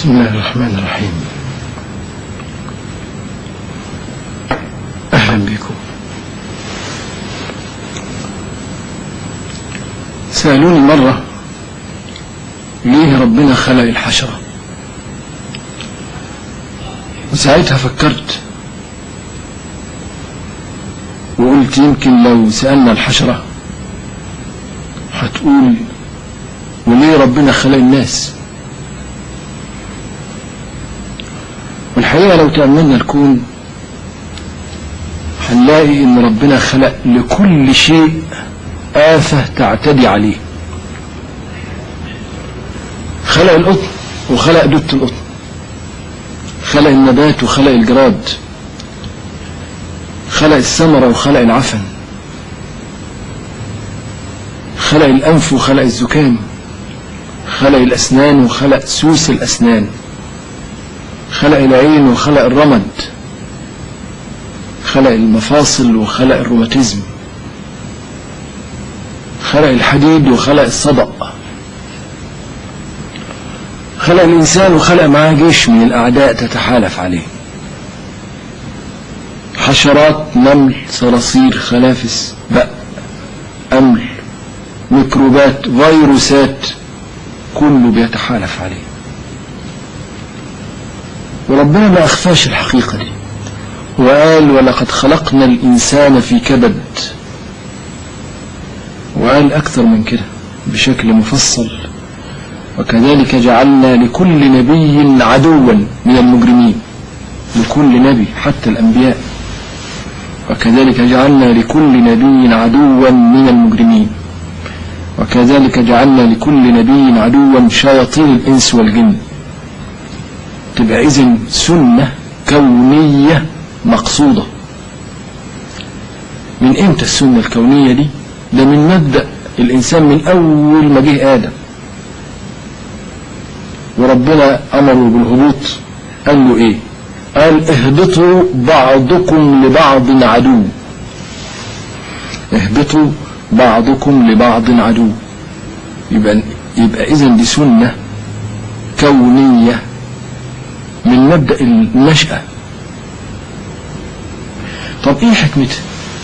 بسم الله الرحمن الرحيم أهلا بكم سألوني مرة ليه ربنا خلق الحشرة وساعتها فكرت وقلت يمكن لو سألنا الحشرة هتقول وليه ربنا خلق الناس والحقيقة لو تأملنا الكون هنلاقي ان ربنا خلق لكل شيء آفة تعتدي عليه خلق القطن وخلق دودة القطن خلق النبات وخلق الجراد خلق الثمرة وخلق العفن خلق الأنف وخلق الزكام خلق الأسنان وخلق سوس الأسنان خلق العين وخلق الرمد خلق المفاصل وخلق الروماتيزم خلق الحديد وخلق الصدأ خلق الإنسان وخلق معاه جيش من الأعداء تتحالف عليه حشرات نمل صراصير خنافس بق أمل ميكروبات فيروسات كله بيتحالف عليه وربنا ما أخفاش الحقيقة دي وقال ولقد خلقنا الإنسان في كبد وقال أكثر من كده بشكل مفصل وكذلك جعلنا لكل نبي عدوا من المجرمين لكل نبي حتى الأنبياء وكذلك جعلنا لكل نبي عدوا من المجرمين وكذلك جعلنا لكل نبي عدوا شياطين الإنس والجن تبقى إذن سنة كونية مقصودة من امتى السنة الكونية دي ده من مبدأ الإنسان من أول ما جه آدم وربنا أمره بالهبوط قال له إيه قال اهبطوا بعضكم لبعض عدو اهبطوا بعضكم لبعض عدو يبقى يبقى إذا دي سنة كونية من مبدأ النشأة طب ايه حكمتها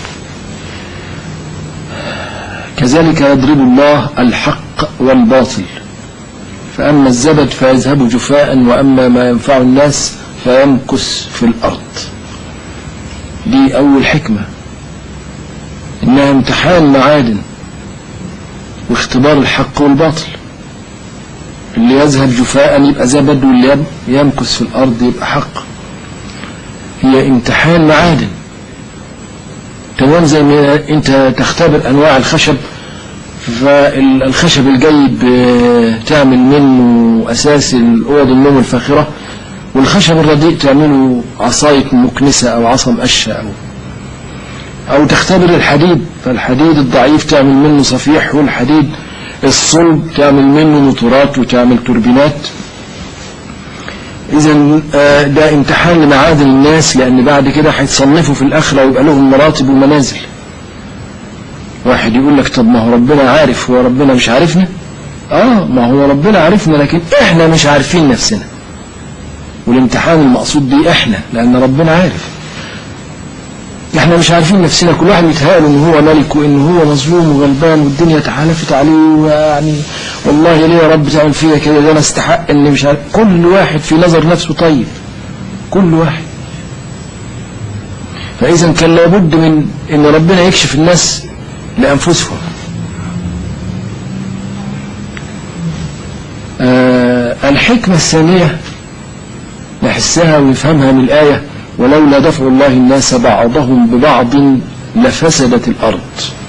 كذلك يضرب الله الحق والباطل فأما الزبد فيذهب جفاء وأما ما ينفع الناس فيمكث في الأرض دي أول حكمة إنها امتحان معادن واختبار الحق والباطل اللي يذهب جفاء يبقى زبد واللي يمكث في الأرض يبقى حق هي امتحان معادن تمام زي ما انت تختبر انواع الخشب فالخشب الجيد تعمل منه اساس الاوض النوم الفاخره والخشب الرديء تعمله عصايه مكنسه او عصا مقشه او او تختبر الحديد فالحديد الضعيف تعمل منه صفيح والحديد الصلب تعمل منه موتورات وتعمل توربينات اذا ده امتحان لمعادن الناس لان بعد كده هيتصنفوا في الاخره ويبقى لهم مراتب ومنازل واحد يقول لك طب ما هو ربنا عارف هو ربنا مش عارفنا اه ما هو ربنا عارفنا لكن احنا مش عارفين نفسنا والامتحان المقصود بيه احنا لان ربنا عارف احنا مش عارفين نفسنا كل واحد يتهيأ ان هو ملك وان هو مظلوم وغلبان والدنيا تحالفت عليه ويعني والله ليه يا رب تعمل فيا كده ده انا استحق اني مش عارف كل واحد في نظر نفسه طيب كل واحد فاذا كان لابد من ان ربنا يكشف الناس لانفسهم آه الحكمة الثانية نحسها ونفهمها من الآية ولولا دفع الله الناس بعضهم ببعض لفسدت الأرض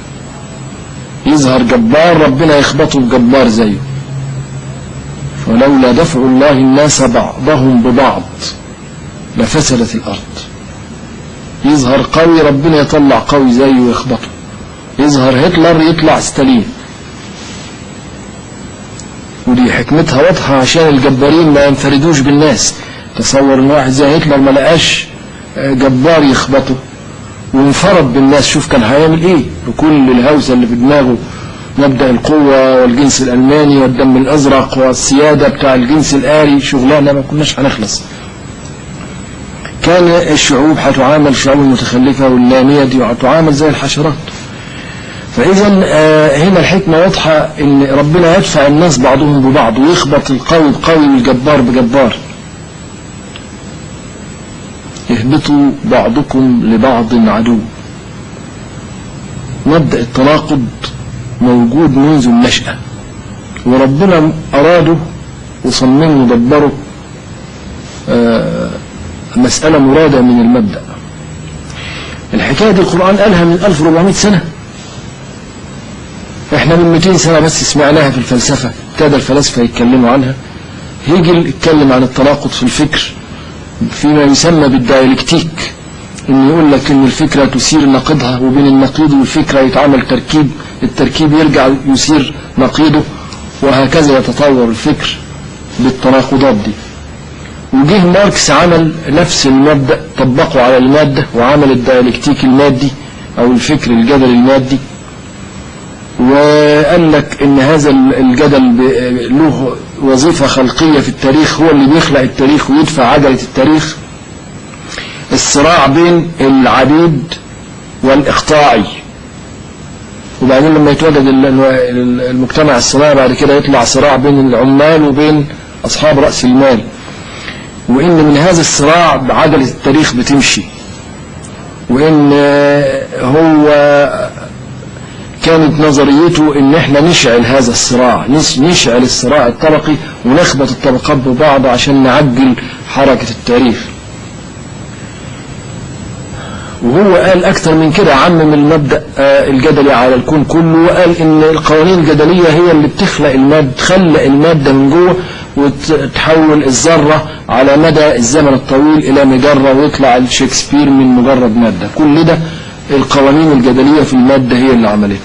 يظهر جبار ربنا يخبطه بجبار زيه ولولا دفع الله الناس بعضهم ببعض لفسدت الأرض يظهر قوي ربنا يطلع قوي زيه ويخبطه يظهر هتلر يطلع ستالين ودي حكمتها واضحة عشان الجبارين ما ينفردوش بالناس تصور ان واحد زي هتلر ما لقاش جبار يخبطه وانفرد بالناس شوف كان هيعمل ايه بكل الهوسة اللي في دماغه مبدأ القوة والجنس الألماني والدم الأزرق والسيادة بتاع الجنس الآري شغلانة ما كناش هنخلص كان الشعوب هتعامل الشعوب المتخلفة واللامية دي هتعامل زي الحشرات فإذا آه، هنا الحكمة واضحة إن ربنا يدفع الناس بعضهم ببعض ويخبط القوي بقوي والجبار بجبار اهبطوا بعضكم لبعض عدو مبدأ التناقض موجود منذ النشأة وربنا أراده وصممه ودبره آه، مسألة مرادة من المبدأ الحكاية دي القرآن قالها من 1400 سنة احنا من 200 سنة بس سمعناها في الفلسفة ابتدى الفلاسفة يتكلموا عنها هيجل اتكلم عن التناقض في الفكر فيما يسمى بالدايلكتيك ان يقول لك ان الفكرة تثير نقيضها وبين النقيض والفكرة يتعمل تركيب التركيب يرجع يثير نقيضه وهكذا يتطور الفكر بالتناقضات دي وجه ماركس عمل نفس المبدأ طبقه على المادة وعمل الديالكتيك المادي أو الفكر الجدل المادي وقال لك ان هذا الجدل ب- له وظيفة خلقية في التاريخ هو اللي بيخلق التاريخ ويدفع عجلة التاريخ الصراع بين العبيد والإقطاعي وبعدين لما يتوجد ال- ال- المجتمع الصناعي بعد كده يطلع صراع بين العمال وبين أصحاب رأس المال وإن من هذا الصراع عجلة التاريخ بتمشي وإن آه، هو كانت نظريته ان احنا نشعل هذا الصراع نش- نشعل الصراع الطبقي ونخبط الطبقات ببعض عشان نعجل حركة التاريخ وهو قال اكتر من كده عمم المبدأ آه، الجدلي على الكون كله وقال ان القوانين الجدلية هي اللي بتخلق المادة تخلق المادة من جوه وتحول الذرة على مدى الزمن الطويل الى مجرة ويطلع الشكسبير من مجرد مادة كل ده القوانين الجدلية في المادة هي اللي عملته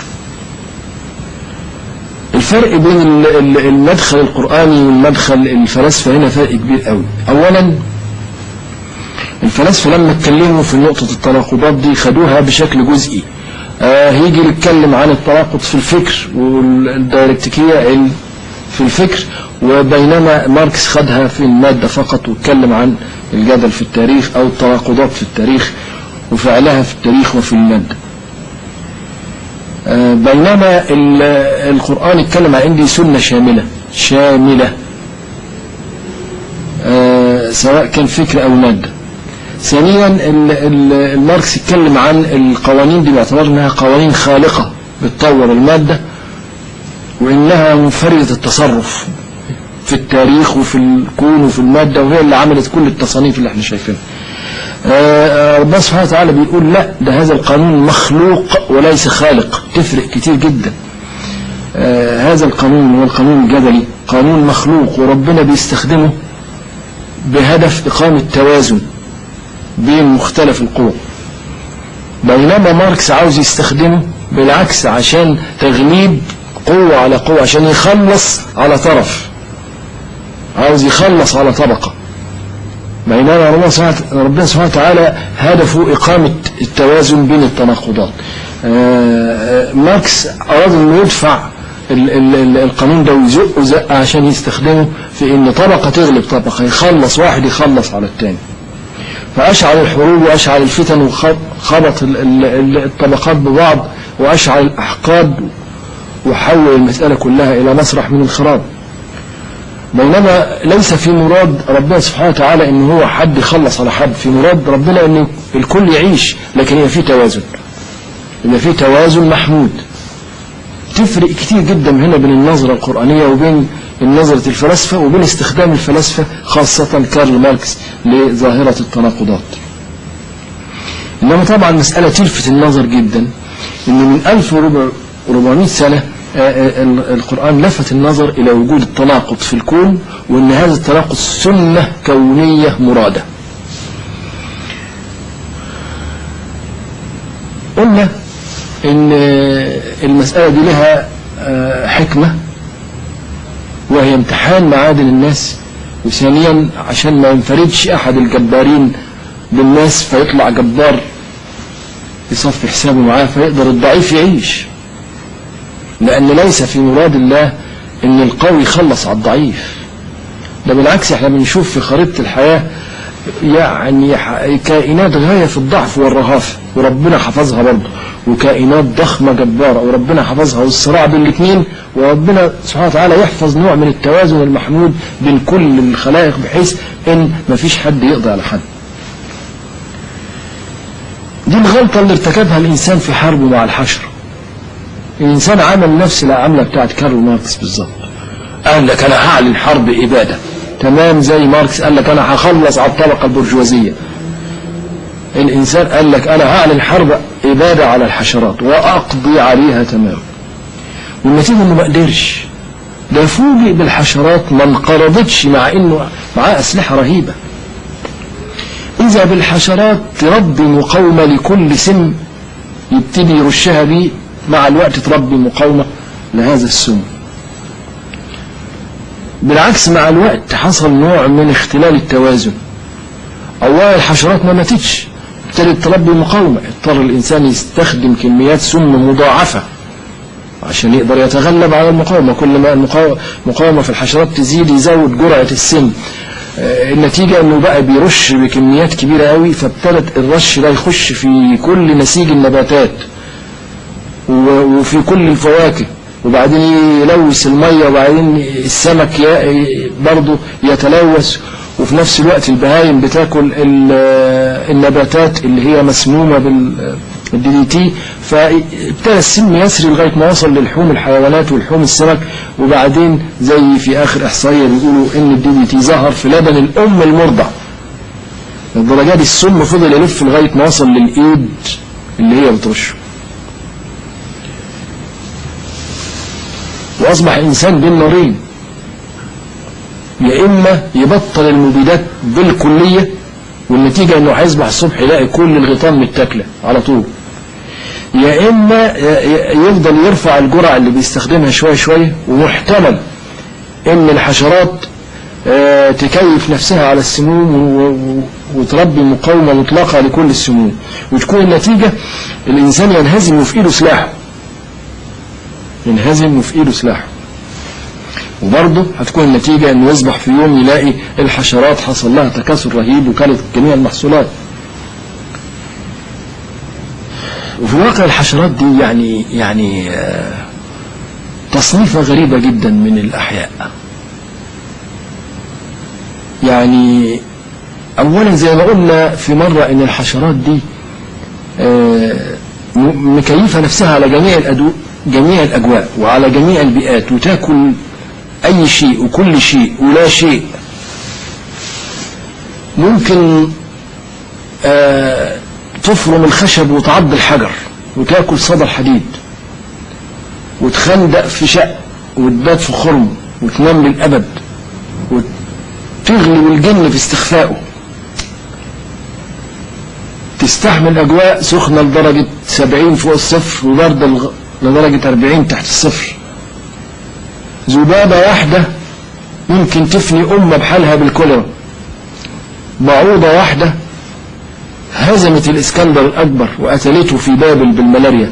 الفرق بين ال- ال- المدخل القرآني والمدخل الفلاسفة هنا فرق كبير قوي أولا الفلاسفة لما اتكلموا في نقطة التناقضات دي خدوها بشكل جزئي آه هيجي يتكلم عن التناقض في الفكر والدايركتيكية ال- في الفكر وبينما ماركس خدها في المادة فقط واتكلم عن الجدل في التاريخ أو التناقضات في التاريخ وفعلها في التاريخ وفي المادة آه، بينما ال- القرآن اتكلم عن عندي سنة شاملة شاملة آه، سواء كان فكر أو مادة ثانيا ال- ال- الماركس اتكلم عن القوانين دي باعتبار انها قوانين خالقة بتطور المادة وانها منفردة التصرف في التاريخ وفي الكون وفي المادة وهي اللي عملت كل التصانيف اللي احنا شايفينها آه، ربنا سبحانه وتعالى بيقول لا ده هذا القانون مخلوق وليس خالق تفرق كتير جدا آه، هذا القانون هو القانون الجدلي قانون مخلوق وربنا بيستخدمه بهدف إقامة توازن بين مختلف القوى بينما ماركس عاوز يستخدمه بالعكس عشان تغليب قوة على قوة عشان يخلص على طرف عاوز يخلص على طبقة بينما ربنا سبحانه- ربنا سبحانه وتعالى هدفه إقامة التوازن بين التناقضات آه، آه، ماركس أراد أنه يدفع ال- ال- ال- القانون ده ويزقه زقه عشان يستخدمه في ان طبقة تغلب طبقة يخلص واحد يخلص على التاني فأشعل الحروب وأشعل الفتن وخبط ال- ال- ال- الطبقات ببعض وأشعل الأحقاد وحول المسألة كلها إلى مسرح من الخراب بينما ليس في مراد ربنا سبحانه وتعالى ان هو حد يخلص على حد في مراد ربنا ان الكل يعيش لكن يبقى في توازن يبقى في توازن محمود تفرق كتير جدا هنا بين النظرة القرآنية وبين نظرة الفلاسفة وبين استخدام الفلاسفة خاصة كارل ماركس لظاهرة التناقضات إنما طبعا مسألة تلفت النظر جدا إن من 1400 سنة آه، آه، ال- القرآن لفت النظر إلى وجود التناقض في الكون وإن هذا التناقض سنة كونية مرادة قلنا إن آه، المسألة دي لها آه، حكمة وهي امتحان معادن الناس وثانيا عشان ما ينفردش أحد الجبارين بالناس فيطلع جبار يصفي حسابه معاه فيقدر الضعيف يعيش لأن ليس في مراد الله إن القوي يخلص على الضعيف ده بالعكس احنا بنشوف في خريطة الحياة يعني كائنات غاية في الضعف والرهافة وربنا حفظها برضه وكائنات ضخمة جبارة وربنا حفظها والصراع بين الاثنين وربنا سبحانه وتعالى يحفظ نوع من التوازن المحمود بين كل الخلائق بحيث ان مفيش حد يقضي على حد دي الغلطة اللي ارتكبها الإنسان في حربه مع الحشر الإنسان عمل نفس العملة بتاعت كارل ماركس بالظبط قال لك أنا هعلن حرب إبادة تمام زي ماركس قال لك أنا هخلص على الطبقة البرجوازية الإنسان قال لك أنا هعلن حرب إبادة على الحشرات وأقضي عليها تمام والنتيجة إنه ما قدرش ده فوجئ بالحشرات ما انقرضتش مع إنه معاه أسلحة رهيبة إذا بالحشرات تربي مقاومة لكل سم يبتدي يرشها بيه مع الوقت تربي مقاومة لهذا السم بالعكس مع الوقت حصل نوع من اختلال التوازن أولا الحشرات ما ماتتش ابتدت تربي مقاومة اضطر الإنسان يستخدم كميات سم مضاعفة عشان يقدر يتغلب على المقاومة كل ما المقاومة في الحشرات تزيد يزود جرعة السم النتيجة انه بقى بيرش بكميات كبيرة قوي فابتدت الرش ده يخش في كل نسيج النباتات وفي كل الفواكه وبعدين يلوث المية وبعدين السمك برضه يتلوث وفي نفس الوقت البهايم بتاكل النباتات اللي هي مسمومة بالدي دي تي فابتدى السم يسري لغاية ما وصل للحوم الحيوانات والحوم السمك وبعدين زي في آخر إحصائية بيقولوا إن الدي دي تي ظهر في لبن الأم المرضع الدرجة دي السم فضل يلف لغاية ما وصل للإيد اللي هي بترشه وأصبح إنسان بين نارين يا إما يبطل المبيدات بالكلية والنتيجة إنه هيصبح الصبح يلاقي كل الغيطان متاكلة على طول يا إما يفضل يرفع الجرعة اللي بيستخدمها شوية شوية ومحتمل إن الحشرات تكيف نفسها على السموم وتربي مقاومة مطلقة لكل السموم وتكون النتيجة الإنسان ينهزم وفي إيده سلاحه ينهزم وفي إيده سلاحه وبرضه هتكون النتيجة انه يصبح في يوم يلاقي الحشرات حصل لها تكاثر رهيب وكانت جميع المحصولات وفي واقع الحشرات دي يعني يعني تصنيفة غريبة جدا من الأحياء يعني أولا زي ما قلنا في مرة إن الحشرات دي مكيفة نفسها على جميع الأدو جميع الأجواء وعلى جميع البيئات وتاكل أي شيء وكل شيء ولا شيء ممكن آه تفرم الخشب وتعض الحجر وتاكل صدى الحديد وتخندق في شق وتبات في خرم وتنام للأبد وتغلب الجن في استخفائه تستحمل أجواء سخنة لدرجة سبعين فوق الصفر وباردة لدرجة أربعين تحت الصفر ذبابة واحدة ممكن تفني أمة بحالها بالكوليرا بعوضة واحدة هزمت الإسكندر الأكبر وقتلته في بابل بالملاريا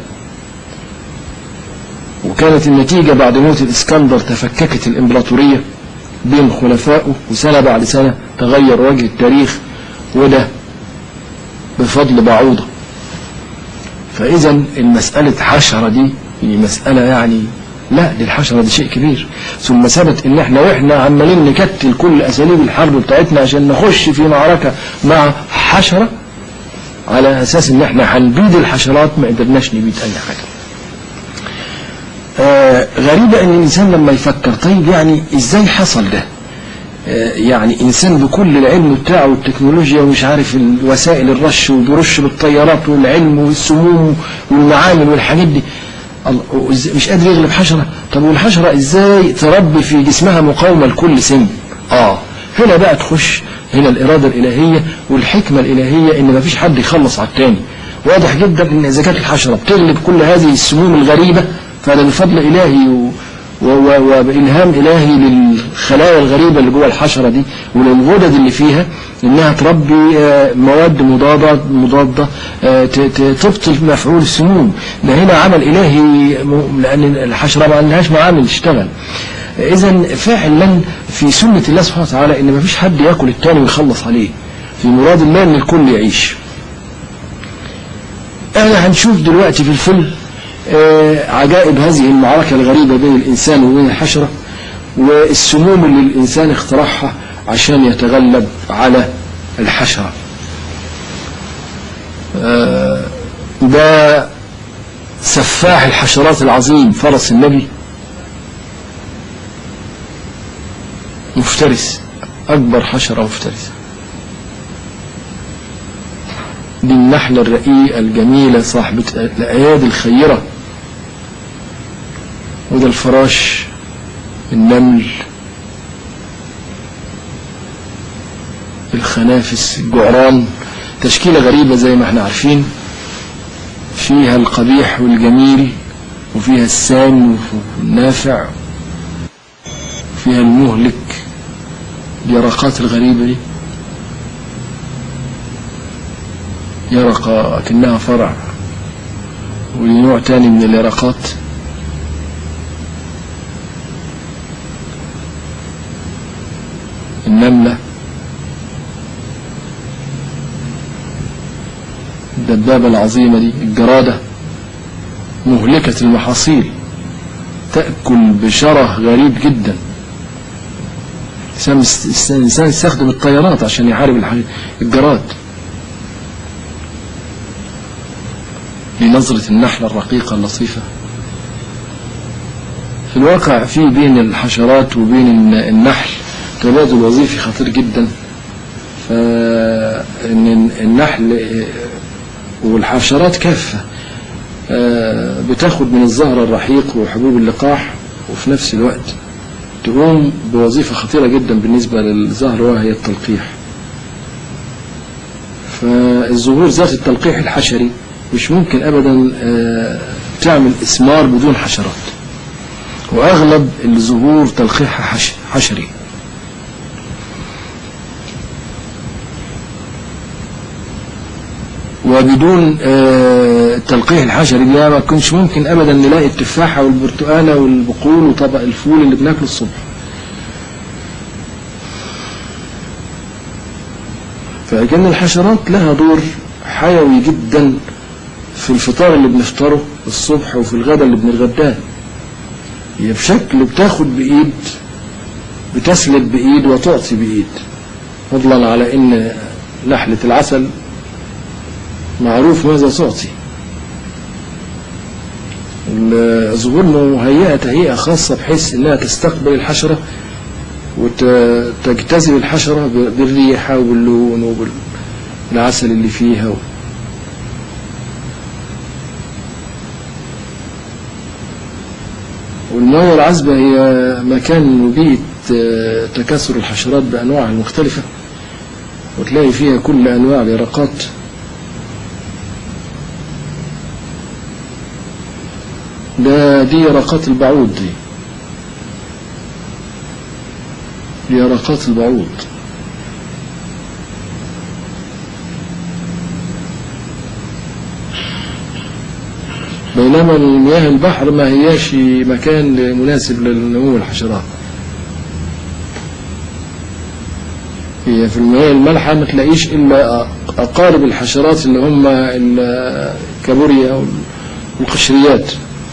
وكانت النتيجة بعد موت الإسكندر تفككت الإمبراطورية بين خلفائه وسنة بعد سنة تغير وجه التاريخ وده بفضل بعوضة فإذا المسألة حشرة دي هي مسألة يعني لا دي الحشرة دي شيء كبير ثم ثبت ان احنا واحنا عمالين نكتل كل اساليب الحرب بتاعتنا عشان نخش في معركة مع حشرة على اساس ان احنا هنبيد الحشرات ما قدرناش نبيد اي حاجة آه غريبة ان الانسان لما يفكر طيب يعني ازاي حصل ده آه يعني انسان بكل العلم بتاعه والتكنولوجيا ومش عارف وسائل الرش وبيرش بالطيارات والعلم والسموم والمعامل والحاجات دي مش قادر يغلب حشرة طب والحشرة ازاي تربي في جسمها مقاومة لكل سن اه هنا بقى تخش هنا الإرادة الإلهية والحكمة الإلهية إن مفيش حد يخلص على التاني واضح جدا إن إذا كانت الحشرة بتغلب كل هذه السموم الغريبة فهذا بفضل إلهي و... و- و- وبإلهام إلهي للخلايا الغريبة اللي جوه الحشرة دي وللغدد اللي فيها إنها تربي آه، مواد مضادة مضادة آه، ت- ت- تبطل مفعول السموم ده هنا عمل إلهي م- لأن الحشرة ما عندهاش معامل تشتغل إذا فعلا في سنة الله سبحانه وتعالى إن ما فيش حد ياكل التاني ويخلص عليه في مراد الله إن الكل يعيش احنا هنشوف دلوقتي في الفيلم آه، عجائب هذه المعركة الغريبة بين الإنسان وبين الحشرة والسموم اللي الإنسان اخترعها عشان يتغلب على الحشرة آه، ده سفاح الحشرات العظيم فرس النبي مفترس أكبر حشرة مفترسة دي النحلة الرقيقة الجميلة صاحبة الأيادي الخيرة وده الفراش النمل الخنافس الجعران تشكيلة غريبة زي ما احنا عارفين فيها القبيح والجميل وفيها السام والنافع وفيها المهلك اليرقات الغريبة دي يرقة كأنها فرع ونوع تاني من اليرقات النملة الدبابة العظيمة دي الجرادة مهلكة المحاصيل تأكل بشره غريب جدا الإنسان الإنسان يستخدم الطيارات عشان يحارب الح- الجراد لنظرة النحلة الرقيقة اللطيفة في الواقع في بين الحشرات وبين الن- النحل تبادل وظيفي خطير جدا فإن النحل آه، والحشرات كافة آه، بتاخد من الزهر الرحيق وحبوب اللقاح وفي نفس الوقت تقوم بوظيفة خطيرة جدا بالنسبة للزهر وهي التلقيح فالزهور ذات التلقيح الحشري مش ممكن أبدا آه، تعمل إثمار بدون حشرات وأغلب الزهور تلقيحها حش- حشري وبدون آه، التلقيح الحشري ده ما كنش ممكن ابدا نلاقي التفاحه والبرتقاله والبقول وطبق الفول اللي بناكله الصبح فكان الحشرات لها دور حيوي جدا في الفطار اللي بنفطره الصبح وفي الغداء اللي بنتغداه هي بشكل بتاخد بايد بتسلب بايد وتعطي بايد فضلا على ان نحله العسل معروف ماذا تعطي الزهور مهيئة تهيئة خاصة بحيث انها تستقبل الحشرة وتجتذب الحشرة ب- بالريحة وباللون وبالعسل اللي فيها و... والمياه العذبة هي مكان وبيئة آه، تكاثر الحشرات بأنواعها المختلفة وتلاقي فيها كل أنواع اليرقات ده دي يرقات البعوض دي دي يرقات البعوض بينما المياه البحر ما هياش مكان مناسب لنمو الحشرات هي في المياه المالحة ما تلاقيش إلا أقارب الحشرات اللي هم الكابوريا والقشريات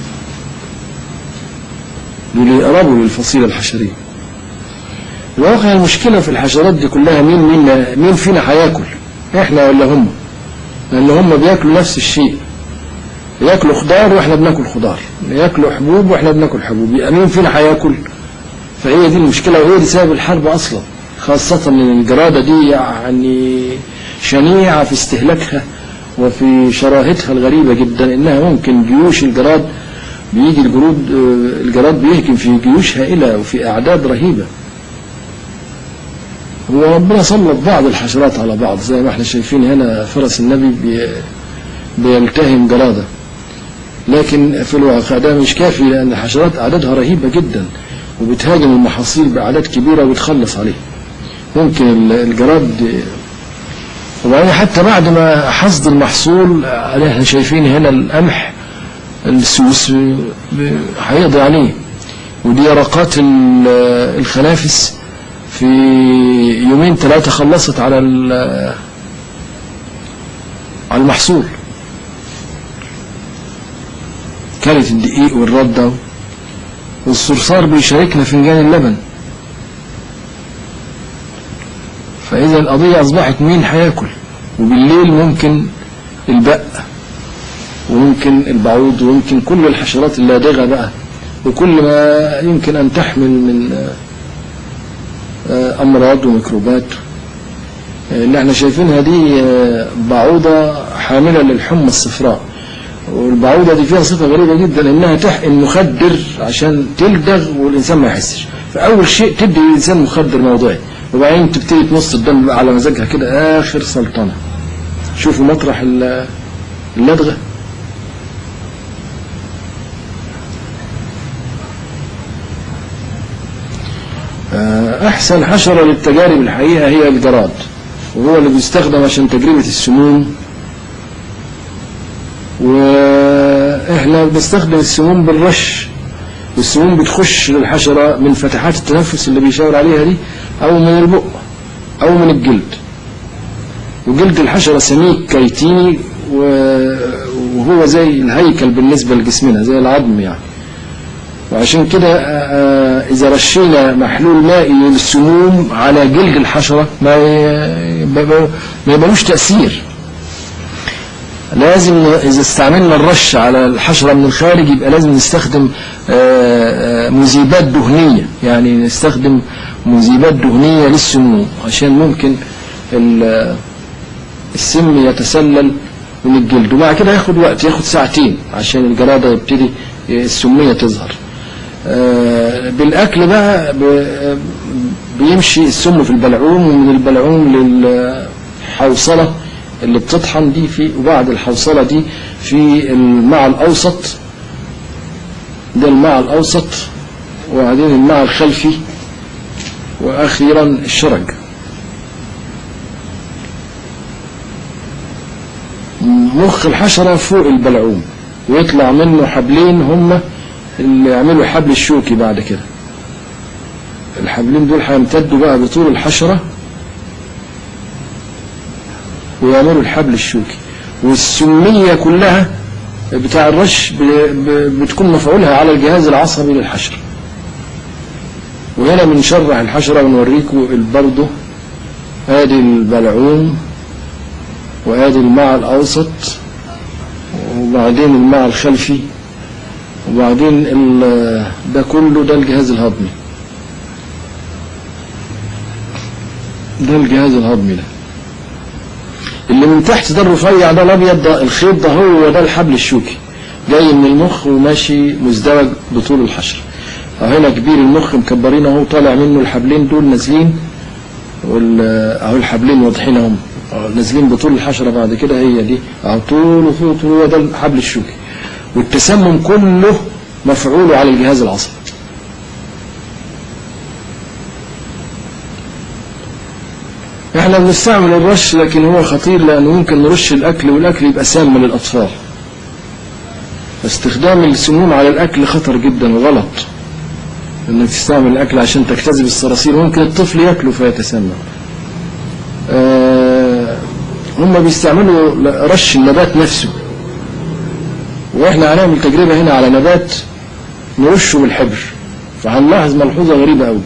دول يقربوا للفصيلة الحشرية الواقع المشكلة في الحشرات دي كلها مين مين مين فينا هياكل احنا ولا هم لان هم بياكلوا نفس الشيء ياكلوا خضار واحنا بناكل خضار ياكلوا حبوب واحنا بناكل حبوب يبقى مين فينا هياكل فهي دي المشكلة وهي دي سبب الحرب اصلا خاصة ان الجرادة دي يعني شنيعة في استهلاكها وفي شراهتها الغريبة جدا انها ممكن جيوش الجراد بيجي الجرود آه، الجراد بيهجم في جيوش هائلة وفي أعداد رهيبة هو ربنا سلط بعض الحشرات على بعض زي ما احنا شايفين هنا فرس النبي بي- بيلتهم جرادة لكن في الواقع ده مش كافي لأن الحشرات أعدادها رهيبة جدا وبتهاجم المحاصيل بأعداد كبيرة وبتخلص عليها ممكن ال- الجراد وبعدين حتى بعد ما حصد المحصول آه، احنا شايفين هنا القمح السوس ب- ب- هيقضي عليه ودي يرقات ال- الخنافس في يومين ثلاثة خلصت على ال- على المحصول كانت الدقيق والردة والصرصار بيشاركنا فنجان اللبن فإذا القضية أصبحت مين هياكل وبالليل ممكن البق وممكن البعوض وممكن كل الحشرات اللادغة بقى وكل ما يمكن أن تحمل من آه، آه، أمراض وميكروبات آه، اللي احنا شايفينها دي آه، بعوضة حاملة للحمى الصفراء والبعوضة دي فيها صفة غريبة جدا انها تحقن مخدر عشان تلدغ والانسان ما يحسش فاول شيء تدي للانسان مخدر موضعي وبعدين تبتدي تمص الدم بقى على مزاجها كده اخر سلطنة شوفوا مطرح ال- اللدغة آه، احسن حشرة للتجارب الحقيقة هي الجراد وهو اللي بيستخدم عشان تجربة السموم واحنا بنستخدم السموم بالرش والسموم بتخش للحشرة من فتحات التنفس اللي بيشاور عليها دي او من البق او من الجلد وجلد الحشرة سميك كيتيني و- وهو زي الهيكل بالنسبة لجسمنا زي العظم يعني وعشان كده آه، آه، إذا رشينا محلول مائي للسموم على جلد الحشرة ما ي- ما- ما يبقالوش تأثير لازم إذا استعملنا الرش على الحشرة من الخارج يبقى لازم نستخدم آه، آه، مذيبات دهنية يعني نستخدم مذيبات دهنية للسموم عشان ممكن ال- السم يتسلل من الجلد ومع كده ياخد وقت ياخد ساعتين عشان الجرادة يبتدي السمية تظهر آه، بالأكل بقى ب- بيمشي السم في البلعوم ومن البلعوم للحوصلة اللي بتطحن دي في وبعد الحوصلة دي في الماء الأوسط ده الماء الأوسط وبعدين الماء الخلفي وأخيرا الشرج مخ الحشرة فوق البلعوم ويطلع منه حبلين هم اللي يعملوا حبل الشوكي بعد كده الحبلين دول هيمتدوا بقى بطول الحشرة ويعملوا الحبل الشوكي والسمية كلها بتاع الرش ب- ب- بتكون مفعولها على الجهاز العصبي للحشرة وهنا بنشرح الحشرة ونوريكم برضه ادي البلعوم وادي الماء الاوسط وبعدين الماء الخلفي وبعدين ال- ده كله ده الجهاز الهضمي ده الجهاز الهضمي ده اللي من تحت ده الرفيع ده الابيض ده الخيط ده هو ده الحبل الشوكي جاي من المخ وماشي مزدوج بطول الحشر هنا كبير المخ مكبرين اهو طالع منه الحبلين دول نازلين وال- اهو الحبلين واضحين اهم أهو نازلين بطول الحشرة بعد كده هي دي اهو طول وطول طول هو ده الحبل الشوكي والتسمم كله مفعوله على الجهاز العصبي احنا بنستعمل الرش لكن هو خطير لانه ممكن نرش الاكل والاكل يبقى سام للاطفال استخدام السموم على الاكل خطر جدا وغلط انك تستعمل الاكل عشان تجتذب الصراصير ممكن الطفل ياكله فيتسمم آه هم بيستعملوا رش النبات نفسه واحنا هنعمل تجربة هنا على نبات نرشه بالحبر فهنلاحظ ملحوظة غريبة قوي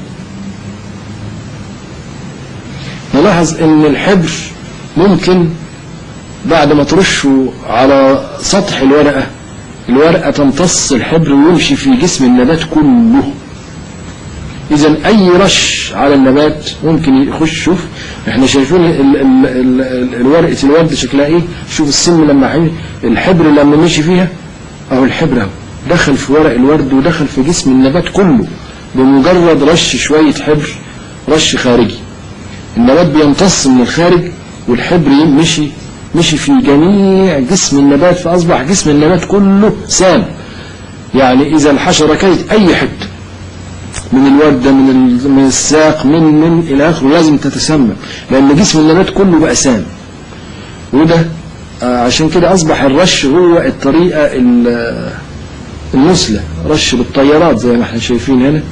نلاحظ ان الحبر ممكن بعد ما ترشه على سطح الورقة الورقة تمتص الحبر ويمشي في جسم النبات كله اذا اي رش على النبات ممكن يخش شوف احنا شايفين ال- ال- ال- ال- الورقة الورد شكلها ايه شوف السم لما حي... الحبر لما مشي فيها اهو الحبر اهو دخل في ورق الورد ودخل في جسم النبات كله بمجرد رش شوية حبر رش خارجي النبات بيمتص من الخارج والحبر مشي مشي في جميع جسم النبات فأصبح جسم النبات كله سام يعني إذا الحشرة كانت أي حتة من الوردة من ال- من الساق من من إلى آخره لازم تتسمم لأن جسم النبات كله بقى سام وده آه، عشان كده أصبح الرش هو الطريقة ال- المثلى رش بالطيارات زي ما احنا شايفين هنا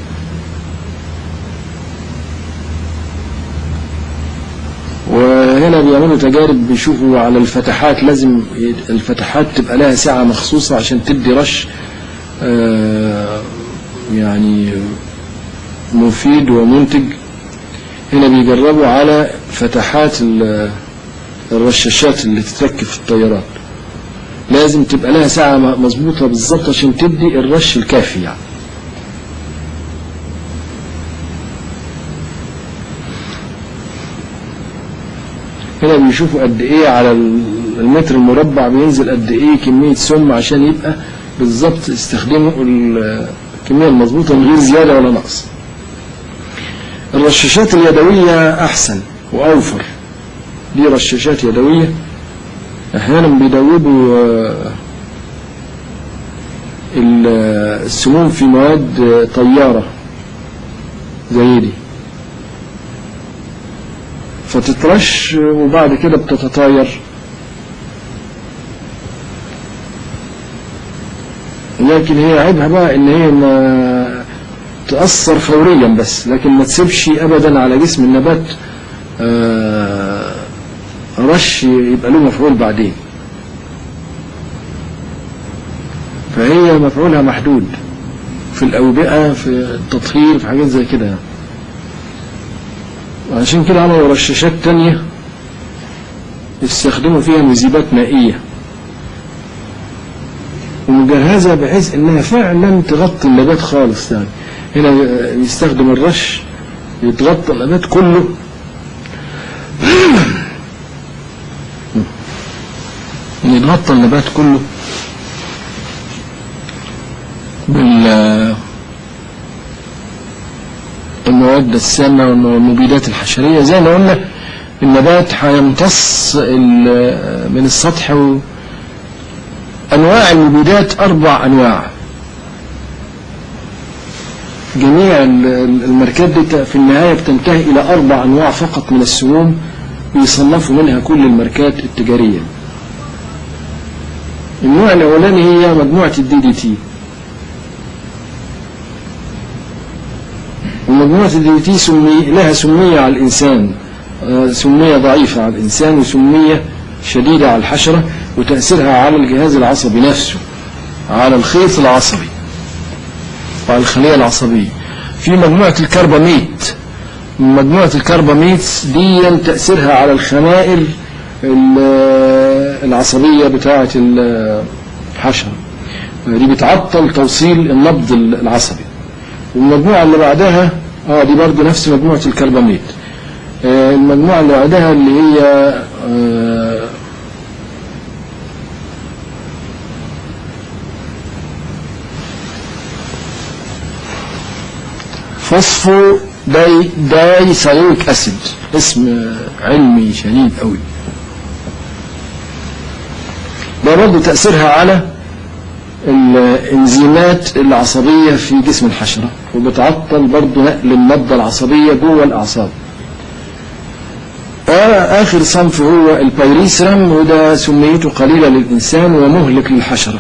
وهنا بيعملوا تجارب بيشوفوا على الفتحات لازم ي- الفتحات تبقى لها سعة مخصوصة عشان تدي رش آه، يعني مفيد ومنتج هنا بيجربوا على فتحات ال- الرشاشات اللي تتركب في الطيارات لازم تبقى لها ساعة م- مظبوطة بالظبط عشان تدي الرش الكافي يعني هنا بيشوفوا قد ايه على ال- المتر المربع بينزل قد ايه كمية سم عشان يبقى بالظبط استخدموا ال- الكمية المظبوطة من غير زيادة ولا نقص الرشاشات اليدوية أحسن وأوفر دي رشاشات يدوية أحيانا بيدوبوا آه، ال- آه، السموم في مواد آه، طيارة زي دي فتترش وبعد كده بتتطاير لكن هي عيبها بقى ان هي ما تأثر فوريا بس لكن ما تسيبش ابدا على جسم النبات آه، رش يبقى له مفعول بعدين فهي مفعولها محدود في الأوبئة في التطهير في حاجات زي كده يعني. وعشان كده عملوا رشاشات تانية يستخدموا فيها مذيبات مائية ومجهزة بحيث انها فعلا تغطي النبات خالص يعني هنا يستخدم الرش يتغطى النبات كله يتغطى النبات كله بال المواد السامة والمبيدات الحشرية زي ما قلنا النبات هيمتص ال- من السطح و- أنواع المبيدات أربع أنواع جميع ال- ال- الماركات دي في النهاية بتنتهي إلى أربع أنواع فقط من السموم بيصنفوا منها كل الماركات التجارية النوع الأولاني هي مجموعة الدي دي تي ومجموعة الدي تي سمي لها سمية على الإنسان آه، سمية ضعيفة على الإنسان وسمية شديدة على الحشرة وتأثيرها على الجهاز العصبي نفسه على الخيط العصبي وعلى الخلية العصبية في مجموعة الكرباميت مجموعة الكرباميت دي تأثيرها على الخمائر ال- العصبية بتاعة الحشرة دي بتعطل توصيل النبض العصبي والمجموعة اللي بعدها اه دي برضه نفس مجموعة الكرباميت آه المجموعة اللي بعدها اللي هي آه فوسفو داي داي سايويك اسيد اسم علمي شديد قوي ده برضه تأثيرها على الانزيمات العصبية في جسم الحشرة وبتعطل برضه نقل المادة العصبية جوه الأعصاب آخر صنف هو البيريسرم وده سميته قليلة للإنسان ومهلك للحشرة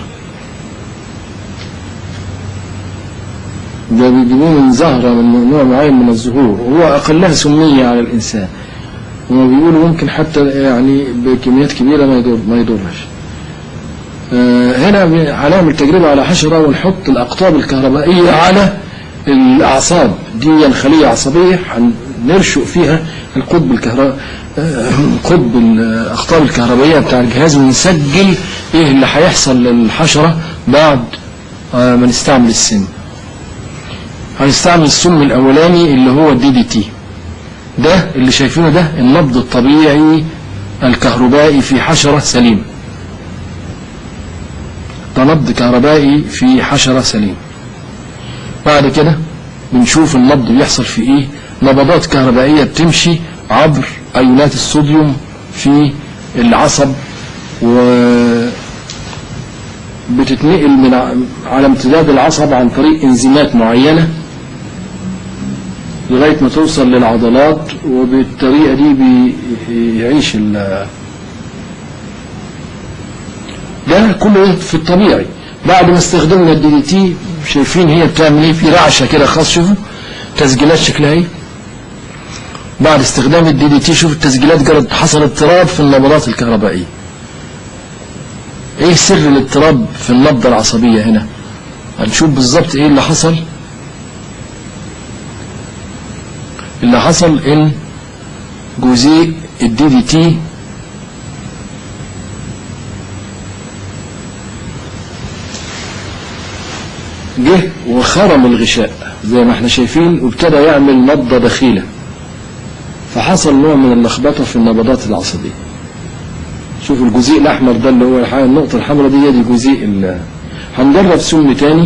ده بيجيبوه من زهرة من نوع معين من الزهور وهو أقلها سمية على الإنسان وما بيقولوا ممكن حتى يعني بكميات كبيرة ما يضر ما يضرش آه هنا هنعمل تجربة على حشرة ونحط الأقطاب الكهربائية على الأعصاب دي خلية عصبية هنرشق فيها القطب الكهرباء قطب الأقطاب الكهربائية بتاع الجهاز ونسجل إيه اللي هيحصل للحشرة بعد آه ما نستعمل السم هنستعمل السم الأولاني اللي هو الدي دي تي ده اللي شايفينه ده النبض الطبيعي الكهربائي في حشرة سليمة ده نبض كهربائي في حشرة سليمة بعد كده بنشوف النبض بيحصل في ايه نبضات كهربائية بتمشي عبر ايونات الصوديوم في العصب و بتتنقل من ع- على امتداد العصب عن طريق انزيمات معينة لغاية ما توصل للعضلات وبالطريقة دي بيعيش ال ده كله في الطبيعي بعد ما استخدمنا الدي دي تي شايفين هي بتعمل ايه في رعشة كده خاص شوفوا تسجيلات شكلها ايه بعد استخدام الدي دي تي شوف التسجيلات جرت حصل اضطراب في النبضات الكهربائية ايه سر الاضطراب في النبضة العصبية هنا هنشوف بالظبط ايه اللي حصل اللي حصل ان جزيء الدي دي تي جه وخرم الغشاء زي ما احنا شايفين وابتدى يعمل نبضة دخيلة فحصل نوع من اللخبطة في النبضات العصبية شوفوا الجزيء الأحمر ده اللي هو الحاجة النقطة الحمراء دي دي جزيء ال- هنجرب سم تاني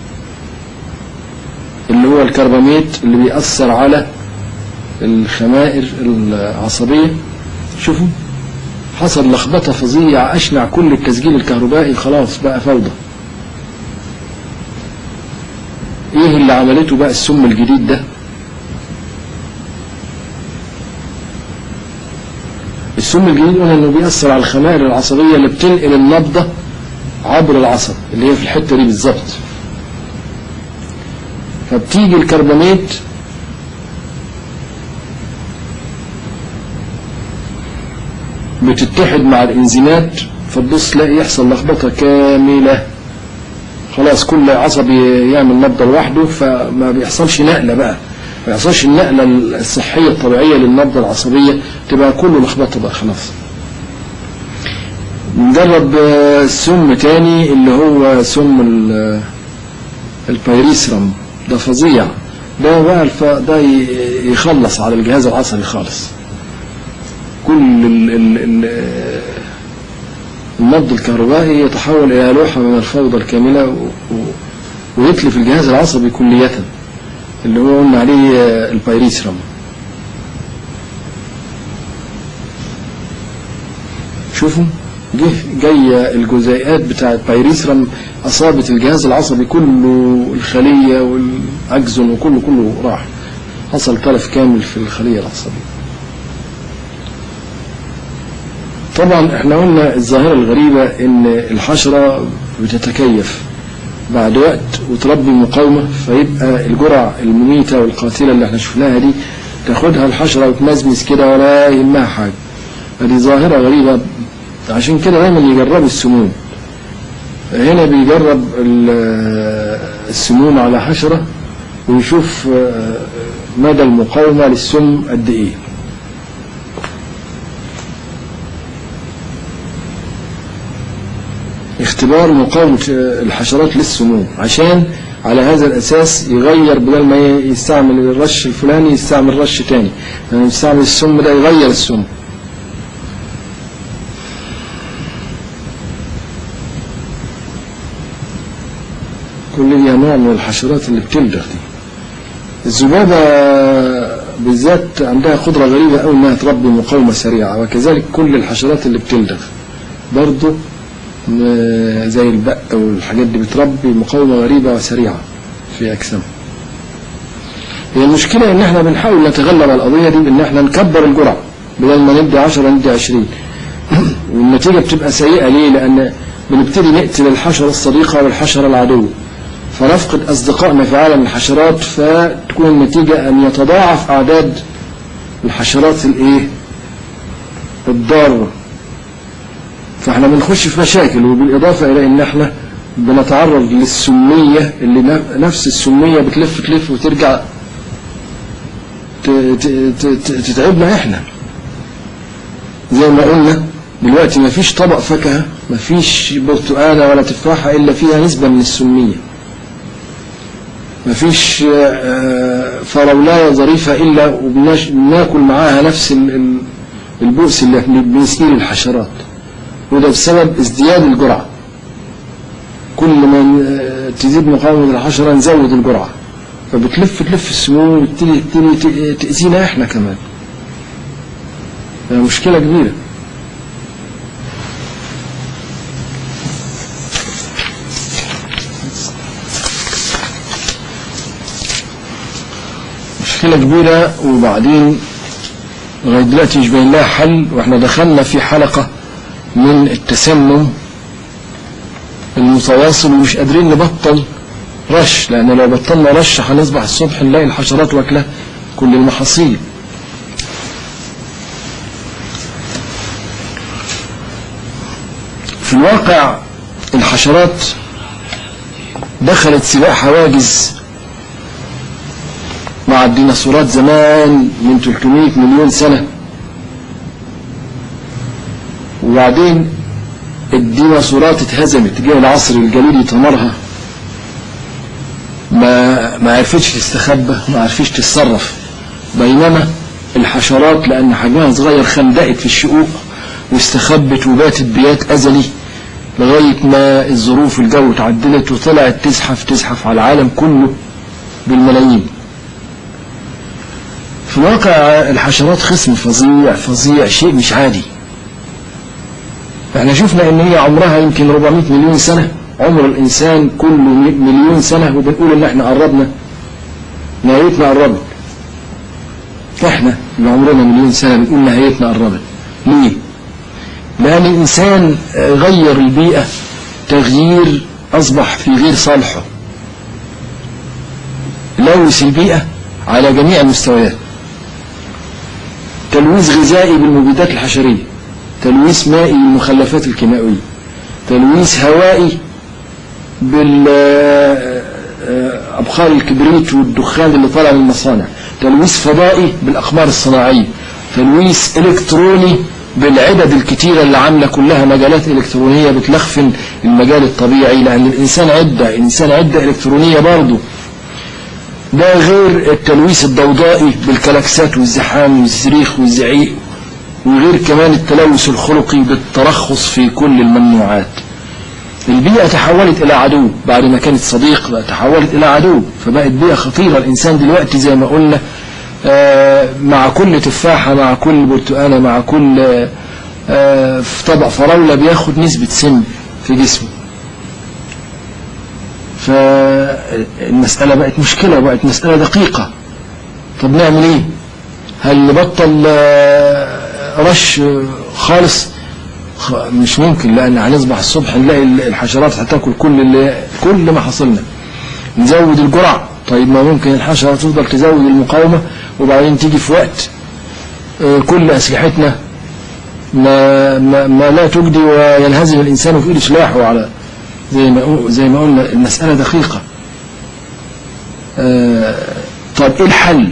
اللي هو الكرباميت اللي بيأثر على الخمائر العصبية شوفوا حصل لخبطة فظيعة أشنع كل التسجيل الكهربائي خلاص بقى فوضى ايه اللي عملته بقى السم الجديد ده السم الجديد قلنا انه بيأثر على الخمائر العصبية اللي بتنقل النبضة عبر العصب اللي هي في الحتة دي بالظبط فبتيجي الكربونات بتتحد مع الانزيمات فتبص تلاقي يحصل لخبطة كاملة خلاص كل عصب يعمل نبضة لوحده فما بيحصلش نقلة بقى ما يحصلش النقلة الصحية الطبيعية للنبضة العصبية تبقى كله لخبطة بقى خلاص نجرب آه، سم تاني اللي هو سم ال- البيريسرم ده فظيع ده بقى الف... ده ي- يخلص على الجهاز العصبي خالص كل ال... ال... ال... النبض الكهربائي يتحول إلى لوحة من الفوضى الكاملة و... و... ويتلف الجهاز العصبي كلية اللي هو قلنا عليه آه، البيريسرم شوفوا جه جاية الجزيئات بتاعة بايريسرم أصابت الجهاز العصبي كله الخلية والأجزن وكله كله راح حصل تلف كامل في الخلية العصبية طبعا احنا قلنا الظاهرة الغريبة ان الحشرة بتتكيف بعد وقت وتربي مقاومة فيبقى الجرع المميتة والقاتلة اللي احنا شفناها دي تاخدها الحشرة وتمزمز كده ولا يهمها حاجة هذه ظاهرة غريبة عشان كده دايما يجربوا السموم هنا بيجرب ال- السموم على حشرة ويشوف آه، مدى المقاومة للسم قد ايه اختبار مقاومة آه، الحشرات للسموم عشان على هذا الأساس يغير بدل ما يستعمل الرش الفلاني يستعمل رش تاني يعني يستعمل السم ده يغير السم كل دي نوع من الحشرات اللي بتلدغ دي الذبابة بالذات عندها قدرة غريبة أوي إنها تربي مقاومة سريعة وكذلك كل الحشرات اللي بتلدغ برضه م- زي البق والحاجات دي بتربي مقاومة غريبة وسريعة في أجسامها هي المشكلة إن إحنا بنحاول نتغلب على القضية دي بإن إحنا نكبر الجرعة بدل ما ندي 10 ندي 20 والنتيجة بتبقى سيئة ليه؟ لأن بنبتدي نقتل الحشرة الصديقة والحشرة العدوة فنفقد أصدقائنا في عالم الحشرات فتكون النتيجة أن يتضاعف أعداد الحشرات الإيه؟ الضارة فاحنا بنخش في مشاكل وبالإضافة إلى إن احنا بنتعرض للسمية اللي ن- نفس السمية بتلف تلف وترجع ت- ت- ت- ت- تتعبنا احنا زي ما قلنا دلوقتي ما فيش طبق فاكهة ما فيش برتقالة ولا تفاحة إلا فيها نسبة من السمية ما فيش آه، فراولاية ظريفة إلا وبناكل معاها نفس ال- ال- البؤس اللي احنا بنسقيه للحشرات وده بسبب ازدياد الجرعة كل ما آه، تزيد مقاومة الحشرة نزود الجرعة فبتلف تلف السموم وتبتدي تبتدي ت- تأذينا احنا كمان ده مشكلة كبيرة مشكلة كبيرة وبعدين لغاية دلوقتي مش باين لها حل واحنا دخلنا في حلقة من التسمم المتواصل ومش قادرين نبطل رش لأن لو بطلنا رش هنصبح الصبح نلاقي الحشرات واكلة كل المحاصيل في الواقع الحشرات دخلت سباق حواجز مع الديناصورات زمان من 300 مليون سنة وبعدين الديناصورات اتهزمت جه العصر الجليدي طمرها ما ما عرفتش تستخبى ما عرفتش تتصرف بينما الحشرات لأن حجمها صغير خندقت في الشقوق واستخبت وباتت بيات أزلي لغاية ما الظروف الجو اتعدلت وطلعت تزحف تزحف على العالم كله بالملايين في الواقع الحشرات خصم فظيع فظيع شيء مش عادي احنا شفنا ان هي عمرها يمكن 400 مليون سنة عمر الانسان كله مليون سنة وبنقول ان احنا قربنا نهايتنا قربت احنا اللي عمرنا مليون سنة بنقول نهايتنا قربت ليه لأن الإنسان غير البيئة تغيير أصبح في غير صالحه لوث البيئة على جميع المستويات تلويث غذائي بالمبيدات الحشرية تلويث مائي بالمخلفات الكيميائية تلويث هوائي بالأبخار الكبريت والدخان اللي طالع من المصانع تلويث فضائي بالأقمار الصناعية تلويث إلكتروني بالعدد الكتيرة اللي عاملة كلها مجالات إلكترونية بتلخفن المجال الطبيعي لأن الإنسان عدة الإنسان عدة إلكترونية برضه ده غير التلويث الضوضائي بالكلاكسات والزحام والزريخ والزعيق وغير كمان التلوث الخلقي بالترخص في كل الممنوعات البيئة تحولت إلى عدو بعد ما كانت صديق بقى تحولت إلى عدو فبقت بيئة خطيرة الإنسان دلوقتي زي ما قلنا مع كل تفاحة مع كل برتقانة مع كل في طبق فراولة بياخد نسبة سم في جسمه فالمسألة بقت مشكلة بقت مسألة دقيقة طب نعمل ايه هل نبطل رش خالص مش ممكن لان هنصبح الصبح نلاقي الحشرات هتاكل كل اللي كل ما حصلنا نزود الجرعه طيب ما ممكن الحشرة تفضل تزود المقاومة وبعدين تيجي في وقت كل أسلحتنا ما, ما, ما لا تجدي وينهزم الإنسان في إيد سلاحه على زي ما زي ما قلنا المسألة دقيقة طيب إيه الحل؟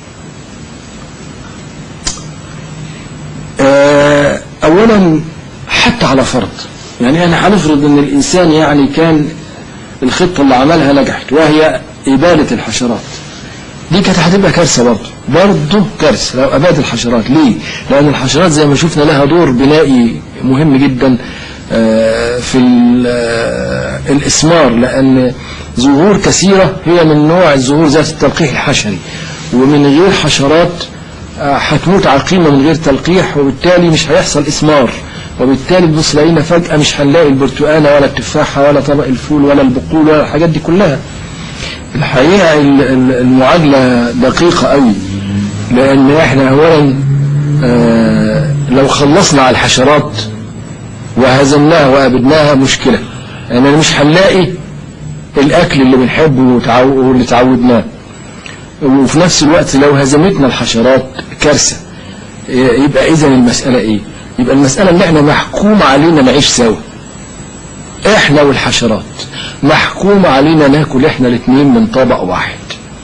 أولا حتى على فرض يعني أنا هنفرض إن الإنسان يعني كان الخطة اللي عملها نجحت وهي إبالة الحشرات دي كانت هتبقى كارثة برضه برضه كارثة لو أباد الحشرات ليه؟ لأن الحشرات زي ما شفنا لها دور بنائي مهم جدا في الإسمار لأن زهور كثيرة هي من نوع الزهور ذات التلقيح الحشري ومن غير حشرات هتموت عقيمة من غير تلقيح وبالتالي مش هيحصل إسمار وبالتالي تبص لقينا فجأة مش هنلاقي البرتقانة ولا التفاحة ولا طبق الفول ولا البقول ولا الحاجات دي كلها الحقيقة المعادلة دقيقة قوي لأن احنا أولا لو خلصنا على الحشرات وهزمناها وأبدناها مشكلة يعني مش هنلاقي الأكل اللي بنحبه واللي تعودناه وفي نفس الوقت لو هزمتنا الحشرات كارثة يبقى إذا المسألة إيه؟ يبقى المسألة إن احنا محكوم علينا نعيش سوا احنا والحشرات محكوم علينا ناكل احنا الاثنين من طبق واحد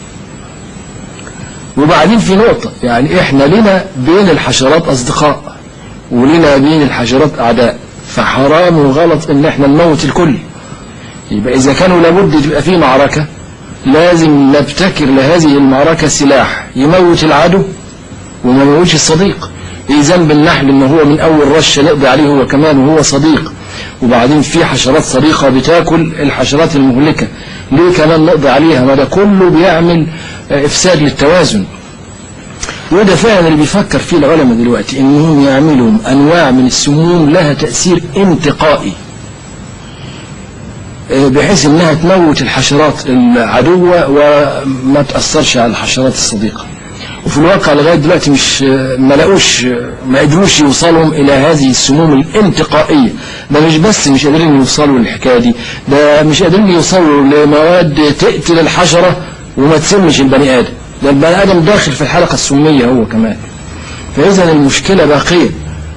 وبعدين في نقطة يعني احنا لنا بين الحشرات اصدقاء ولنا بين الحشرات اعداء فحرام وغلط ان احنا نموت الكل يبقى اذا كانوا لابد تبقى في معركة لازم نبتكر لهذه المعركة سلاح يموت العدو وما يموتش الصديق ايه ذنب النحل ان هو من اول رشة نقضي عليه هو كمان وهو صديق وبعدين في حشرات صديقة بتاكل الحشرات المهلكة ليه كمان نقضي عليها ما ده كله بيعمل افساد للتوازن وده فعلا اللي بيفكر فيه العلماء دلوقتي انهم يعملوا انواع من السموم لها تأثير انتقائي بحيث انها تموت الحشرات العدوة وما تأثرش على الحشرات الصديقة وفي الواقع لغاية دلوقتي مش ما لقوش ما قدروش يوصلوا إلى هذه السموم الانتقائية ده مش بس مش قادرين يوصلوا للحكاية دي ده مش قادرين يوصلوا لمواد تقتل الحشرة وما تسمش البني آدم ده البني آدم داخل في الحلقة السمية هو كمان فإذا المشكلة باقية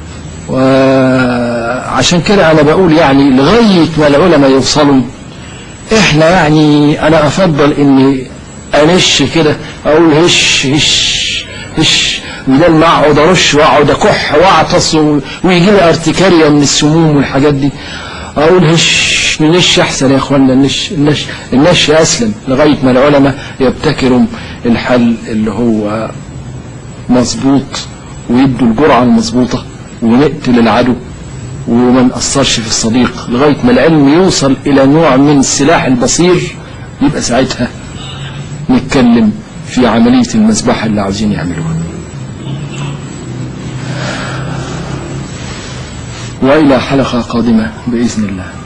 وعشان كده أنا بقول يعني لغاية ما العلماء يوصلوا إحنا يعني أنا أفضل إني أنش كده أقول هش هش هش بدل ما أقعد أرش وأقعد أكح وأعطس ويجي لي ارتكاريا من السموم والحاجات دي أقول هش ننش أحسن يا إخوانا النش النش النش أسلم لغاية ما العلماء يبتكروا الحل اللي هو مظبوط ويدوا الجرعة المظبوطة ونقتل العدو وما نأثرش في الصديق لغاية ما العلم يوصل إلى نوع من السلاح البصير يبقى ساعتها نتكلم في عملية المذبحة اللي عاوزين يعملوها وإلى حلقة قادمة بإذن الله